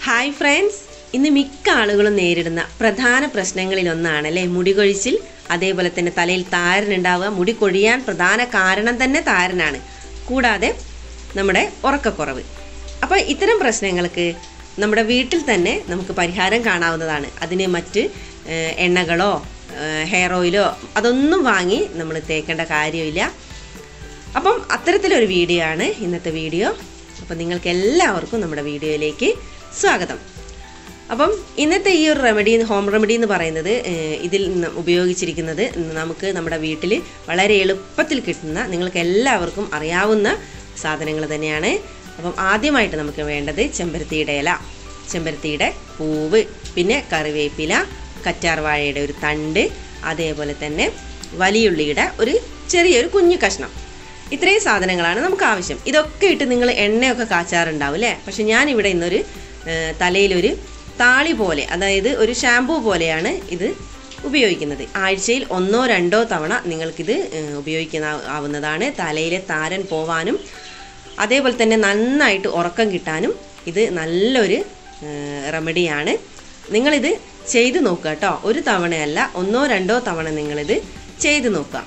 hi friends ഇന്ന് മിക്ക ആളുകളും നേരിടുന്ന പ്രധാന പ്രശ്നങ്ങളിലൊന്നാണ് അല്ലേ മുടി കൊഴിച്ചിൽ അതേപോലെ തന്നെ തലയിൽ താരനുണ്ടാവുക മുടി കൊഴിയാൻ പ്രധാന കാരണം തന്നെ താരനാണ് കൂടാതെ നമ്മുടെ ഉറക്കക്കുറവ് അപ്പോൾ ഇത്തരം പ്രശ്നങ്ങൾക്ക് നമ്മുടെ വീട്ടിൽ തന്നെ നമുക്ക് പരിഹാരം കാണാവുന്നതാണ് അതിന് മറ്റ് ഏഹ്, എണ്ണകളോ ഏഹ്, ഹെയർ ഓയിലോ അതൊന്നും വാങ്ങി നമ്മൾ തേക്കേണ്ട കാര്യമില്ല അപ്പം അത്തരത്തിലൊരു വീഡിയോ ആണ് ഇന്നത്തെ വീഡിയോ അപ്പം നിങ്ങൾക്ക് എല്ലാവർക്കും നമ്മുടെ വീഡിയോയിലേക്ക് സ്വാഗതം അപ്പം ഇന്നത്തെ ഈ ഒരു റെമഡി ഹോം റെമഡി എന്ന് പറയുന്നത് ഏഹ്, ഇതിൽ നിന്ന് ഉപയോഗിച്ചിരിക്കുന്നത് നമുക്ക് നമ്മുടെ വീട്ടിൽ വളരെ എളുപ്പത്തിൽ കിട്ടുന്ന നിങ്ങൾക്ക് എല്ലാവർക്കും അറിയാവുന്ന സാധനങ്ങൾ തന്നെയാണ് അപ്പം ആദ്യമായിട്ട് നമുക്ക് വേണ്ടത് ചെമ്പരത്തിയുടെ ഇല ചെമ്പരത്തിയുടെ പൂവ് പിന്നെ കറിവേപ്പില കറ്റാർവാഴയുടെ ഒരു തണ്ട് അതേപോലെ തന്നെ വലിയുള്ളിയുടെ ഒരു ചെറിയൊരു കുഞ്ഞു കഷ്ണം ഇത്രയും സാധനങ്ങളാണ് നമുക്ക് ആവശ്യം ഇതൊക്കെ ഇട്ട് നിങ്ങൾ എണ്ണയൊക്കെ കാച്ചാറുണ്ടാവും അല്ലേ പക്ഷെ ഞാനിവിടെ ഇന്നൊരു ഏഹ്, തലയിലൊരു താളി പോലെ അതായത് ഒരു ഷാമ്പൂ പോലെയാണ് ഇത് ഉപയോഗിക്കുന്നത് ആഴ്ചയിൽ ഒന്നോ രണ്ടോ തവണ നിങ്ങൾക്കിത് ഏഹ്, ഉപയോഗിക്കുന്ന ആവുന്നതാണ് തലയിലെ താരൻ പോവാനും അതേപോലെ തന്നെ നന്നായിട്ട് ഉറക്കം കിട്ടാനും ഇത് നല്ലൊരു ഏഹ്, റെമഡിയാണ് നിങ്ങളിത് ചെയ്തു നോക്കുക കേട്ടോ ഒരു തവണയല്ല ഒന്നോ രണ്ടോ തവണ നിങ്ങളിത് ചെയ്തു നോക്കുക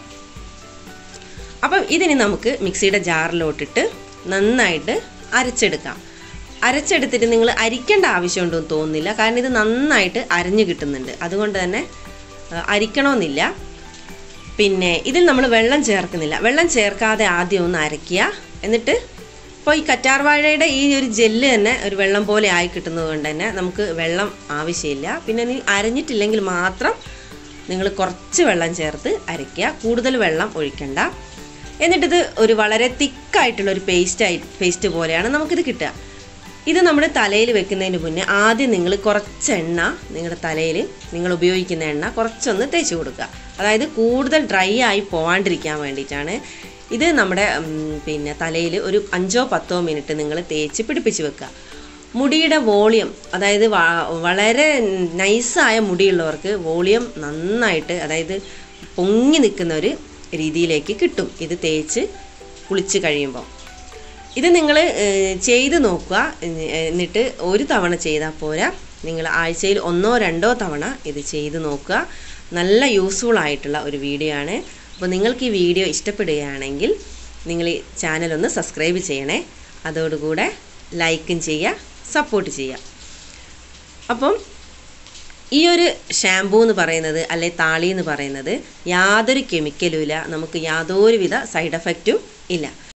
അപ്പം ഇതിന് നമുക്ക് മിക്സിയുടെ ജാറിലോട്ടിട്ട് നന്നായിട്ട് അരച്ചെടുക്കാം അരച്ചെടുത്തിട്ട് നിങ്ങൾ അരിക്കേണ്ട ആവശ്യമുണ്ടെന്ന് തോന്നുന്നില്ല കാരണം ഇത് നന്നായിട്ട് അരഞ്ഞു കിട്ടുന്നുണ്ട് അതുകൊണ്ട് തന്നെ ആ, അരിക്കണമെന്നില്ല പിന്നെ ഇതിൽ നമ്മൾ വെള്ളം ചേർക്കുന്നില്ല വെള്ളം ചേർക്കാതെ ആദ്യം ഒന്ന് അരയ്ക്കുക എന്നിട്ട് ഇപ്പോൾ ഈ കറ്റാർവാഴയുടെ ഈ ഒരു ജെല്ല് തന്നെ ഒരു വെള്ളം പോലെ ആയി കിട്ടുന്നത് കൊണ്ട് തന്നെ നമുക്ക് വെള്ളം ആവശ്യമില്ല പിന്നെ ഇനി അരഞ്ഞിട്ടില്ലെങ്കിൽ മാത്രം നിങ്ങൾ കുറച്ച് വെള്ളം ചേർത്ത് അരയ്ക്കുക കൂടുതൽ വെള്ളം ഒഴിക്കണ്ട എന്നിട്ടിത് ഒരു വളരെ തിക്കായിട്ടുള്ള ഒരു പേസ്റ്റ് ആയി പേസ്റ്റ് പോലെയാണ് നമുക്കിത് കിട്ടുക ഇത് നമ്മൾ തലയിൽ വെക്കുന്നതിന് മുന്നേ ആദ്യം നിങ്ങൾ കുറച്ച് എണ്ണ നിങ്ങളുടെ തലയിൽ നിങ്ങൾ ഉപയോഗിക്കുന്ന എണ്ണ കുറച്ചൊന്ന് തേച്ച് കൊടുക്കുക അതായത് കൂടുതൽ ഡ്രൈ ആയി പോവാണ്ടിരിക്കാൻ വേണ്ടിയിട്ടാണ് ഇത് നമ്മുടെ ഉം, പിന്നെ തലയിൽ ഒരു അഞ്ചോ പത്തോ മിനിറ്റ് നിങ്ങൾ തേച്ച് പിടിപ്പിച്ച് വെക്കുക മുടിയുടെ വോളിയം അതായത് വ- വളരെ നൈസായ മുടിയുള്ളവർക്ക് വോളിയം നന്നായിട്ട് അതായത് പൊങ്ങി നിൽക്കുന്ന ഒരു രീതിയിലേക്ക് കിട്ടും ഇത് തേച്ച് കുളിച്ച് കഴിയുമ്പോൾ ഇത് നിങ്ങൾ ചെയ്ത് നോക്കുക ഏഹ്, എന്നിട്ട് ഒരു തവണ ചെയ്താൽ പോരാ നിങ്ങൾ ആഴ്ചയിൽ ഒന്നോ രണ്ടോ തവണ ഇത് ചെയ്ത് നോക്കുക നല്ല യൂസ്ഫുൾ ആയിട്ടുള്ള ഒരു വീഡിയോ ആണ് അപ്പോൾ നിങ്ങൾക്ക് ഈ വീഡിയോ ഇഷ്ടപ്പെടുകയാണെങ്കിൽ നിങ്ങൾ ഈ ചാനൽ ഒന്ന് സബ്സ്ക്രൈബ് ചെയ്യണേ അതോടുകൂടെ ലൈക്കും ചെയ്യുക സപ്പോർട്ട് ചെയ്യുക അപ്പം ഈ ഒരു ഷാമ്പൂ എന്ന് പറയുന്നത് അല്ലെ താളി എന്ന് പറയുന്നത് യാതൊരു കെമിക്കലും ഇല്ല നമുക്ക് യാതൊരുവിധ സൈഡ് എഫക്റ്റും ഇല്ല